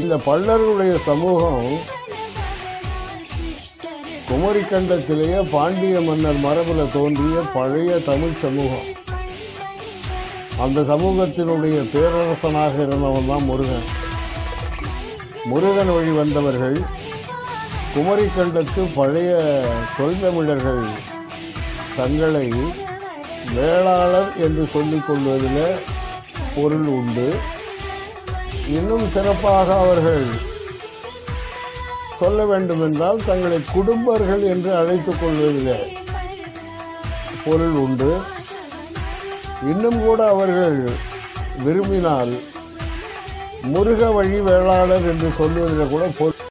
இந்த பல்லர்களுடைய சமூகம் குமரி கண்டத்திலேயே பாண்டிய மன்னர் மரபில் தோன்றிய பழைய தமிழ் சமூகம் அந்த சமூகத்தினுடைய பேரரசனாக இருந்தவன் தான் முருகன் முருகன் வழி வந்தவர்கள் குமரி கண்டத்து பழைய தொல்தமிழர்கள் தங்களை வேளாளர் என்று சொல்லிக் கொள்வதில் பொருள் உண்டு இன்னும் சிறப்பாக அவர்கள் சொல்ல வேண்டுமென்றால் தங்களை குடும்பர்கள் என்று அழைத்துக் கொள்வதில் பொருள் உண்டு இன்னும் கூட அவர்கள் விரும்பினால் முருக வழி வேளாளர் என்று சொல்வதில் கூட பொருள்